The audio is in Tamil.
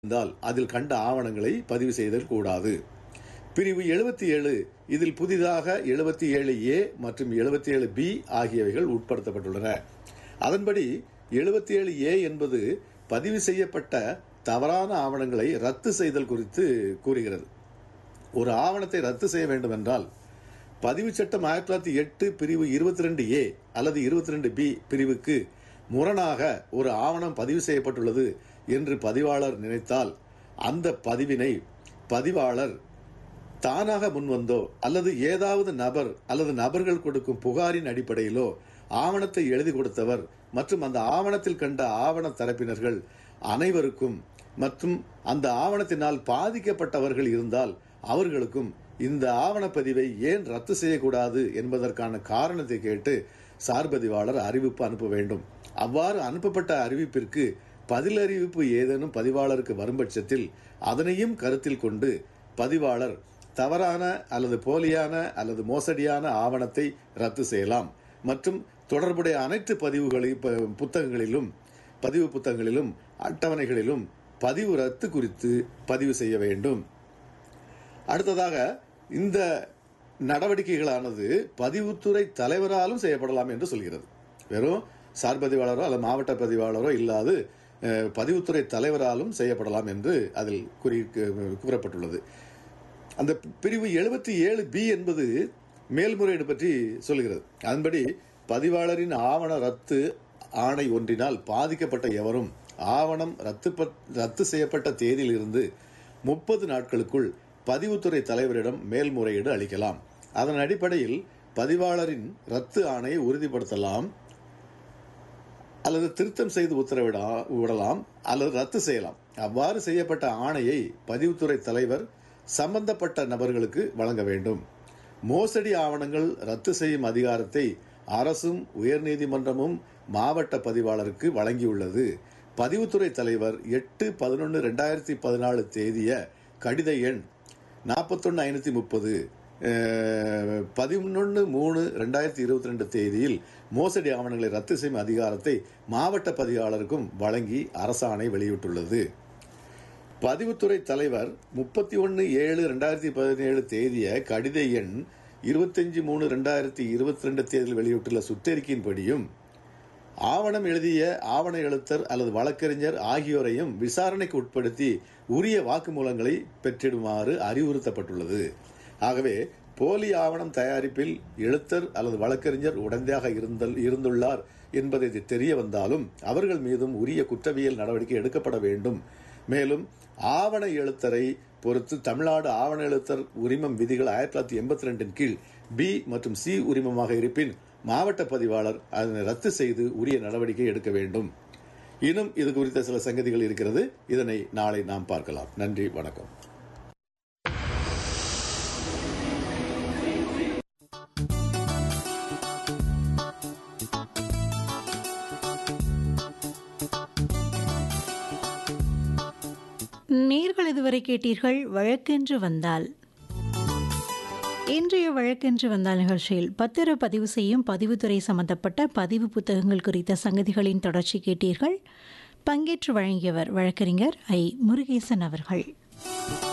இருந்தால் அதில் கண்ட ஆவணங்களை பதிவு செய்தல் கூடாது பிரிவு எழுபத்தி ஏழு இதில் புதிதாக எழுபத்தி ஏழு ஏ மற்றும் எழுபத்தி ஏழு பி ஆகியவைகள் உட்படுத்தப்பட்டுள்ளன அதன்படி எழுபத்தி ஏழு ஏ என்பது பதிவு செய்யப்பட்ட தவறான ஆவணங்களை ரத்து செய்தல் குறித்து கூறுகிறது ஒரு ஆவணத்தை ரத்து செய்ய வேண்டும் என்றால் பதிவு சட்டம் ஆயிரத்தி தொள்ளாயிரத்தி எட்டு பிரிவு இருபத்தி ரெண்டு ஏ அல்லது இருபத்தி ரெண்டு பி பிரிவுக்கு முரணாக ஒரு ஆவணம் பதிவு செய்யப்பட்டுள்ளது என்று பதிவாளர் நினைத்தால் அந்த பதிவினை பதிவாளர் தானாக முன்வந்தோ அல்லது ஏதாவது நபர் அல்லது நபர்கள் கொடுக்கும் புகாரின் அடிப்படையிலோ ஆவணத்தை எழுதி கொடுத்தவர் மற்றும் அந்த ஆவணத்தில் கண்ட ஆவண தரப்பினர்கள் அனைவருக்கும் மற்றும் அந்த ஆவணத்தினால் பாதிக்கப்பட்டவர்கள் இருந்தால் அவர்களுக்கும் இந்த ஆவணப்பதிவை ஏன் ரத்து செய்யக்கூடாது என்பதற்கான காரணத்தை கேட்டு சார்பதிவாளர் அறிவிப்பு அனுப்ப வேண்டும் அவ்வாறு அனுப்பப்பட்ட அறிவிப்பிற்கு பதில் அறிவிப்பு ஏதேனும் பதிவாளருக்கு வரும் பட்சத்தில் அதனையும் கருத்தில் கொண்டு பதிவாளர் தவறான அல்லது போலியான அல்லது மோசடியான ஆவணத்தை ரத்து செய்யலாம் மற்றும் தொடர்புடைய அனைத்து பதிவுகளை புத்தகங்களிலும் பதிவு புத்தகங்களிலும் அட்டவணைகளிலும் பதிவு ரத்து குறித்து பதிவு செய்ய வேண்டும் அடுத்ததாக இந்த நடவடிக்கைகளானது பதிவுத்துறை தலைவராலும் செய்யப்படலாம் என்று சொல்கிறது வெறும் சார் பதிவாளரோ அல்லது மாவட்ட பதிவாளரோ இல்லாது பதிவுத்துறை தலைவராலும் செய்யப்படலாம் என்று அதில் குறி கூறப்பட்டுள்ளது அந்த பிரிவு எழுபத்தி ஏழு பி என்பது மேல்முறையீடு பற்றி சொல்கிறது அதன்படி பதிவாளரின் ஆவண ரத்து ஆணை ஒன்றினால் பாதிக்கப்பட்ட எவரும் ஆவணம் ரத்து ரத்து செய்யப்பட்ட தேதியிலிருந்து முப்பது நாட்களுக்குள் பதிவுத்துறை தலைவரிடம் மேல்முறையீடு அளிக்கலாம் அதன் அடிப்படையில் பதிவாளரின் ரத்து ஆணையை உறுதிப்படுத்தலாம் அல்லது திருத்தம் செய்து உத்தரவிட விடலாம் அல்லது ரத்து செய்யலாம் அவ்வாறு செய்யப்பட்ட ஆணையை பதிவுத்துறை தலைவர் சம்பந்தப்பட்ட நபர்களுக்கு வழங்க வேண்டும் மோசடி ஆவணங்கள் ரத்து செய்யும் அதிகாரத்தை அரசும் உயர்நீதிமன்றமும் மாவட்ட பதிவாளருக்கு வழங்கியுள்ளது பதிவுத்துறை தலைவர் எட்டு பதினொன்று ரெண்டாயிரத்தி பதினாலு தேதிய கடித எண் நாற்பத்தொன்று ஐநூற்றி முப்பது பதினொன்று மூணு ரெண்டாயிரத்தி இருபத்தி ரெண்டு தேதியில் மோசடி ஆவணங்களை ரத்து செய்யும் அதிகாரத்தை மாவட்ட பதிவாளருக்கும் வழங்கி அரசாணை வெளியிட்டுள்ளது பதிவுத்துறை தலைவர் முப்பத்தி ஒன்று ஏழு ரெண்டாயிரத்தி பதினேழு தேதிய கடித எண் இருபத்தஞ்சு மூணு ரெண்டாயிரத்தி இருபத்தி ரெண்டு தேதியில் வெளியிட்டுள்ள சுற்றறிக்கையின்படியும் ஆவணம் எழுதிய ஆவண எழுத்தர் அல்லது வழக்கறிஞர் ஆகியோரையும் விசாரணைக்கு உட்படுத்தி உரிய வாக்குமூலங்களை பெற்றிடுமாறு அறிவுறுத்தப்பட்டுள்ளது ஆகவே போலி ஆவணம் தயாரிப்பில் எழுத்தர் அல்லது வழக்கறிஞர் உடந்தையாக இருந்தல் இருந்துள்ளார் என்பதை தெரிய வந்தாலும் அவர்கள் மீதும் உரிய குற்றவியல் நடவடிக்கை எடுக்கப்பட வேண்டும் மேலும் ஆவண எழுத்தரை பொறுத்து தமிழ்நாடு ஆவண எழுத்தர் உரிமம் விதிகள் ஆயிரத்தி தொள்ளாயிரத்தி எண்பத்தி ரெண்டின் கீழ் பி மற்றும் சி உரிமமாக இருப்பின் மாவட்ட பதிவாளர் அதனை ரத்து செய்து உரிய நடவடிக்கை எடுக்க வேண்டும் இன்னும் இது குறித்த சில சங்கதிகள் இருக்கிறது இதனை நாளை நாம் பார்க்கலாம் நன்றி வணக்கம் நேர்கள் இதுவரை கேட்டீர்கள் வழக்கென்று வந்தால் இன்றைய வழக்கென்று வந்தால் நிகழ்ச்சியில் பத்திர பதிவு செய்யும் பதிவுத்துறை சம்பந்தப்பட்ட பதிவு புத்தகங்கள் குறித்த சங்கதிகளின் தொடர்ச்சி கேட்டீர்கள் பங்கேற்று வழங்கியவர் வழக்கறிஞர் ஐ முருகேசன் அவர்கள்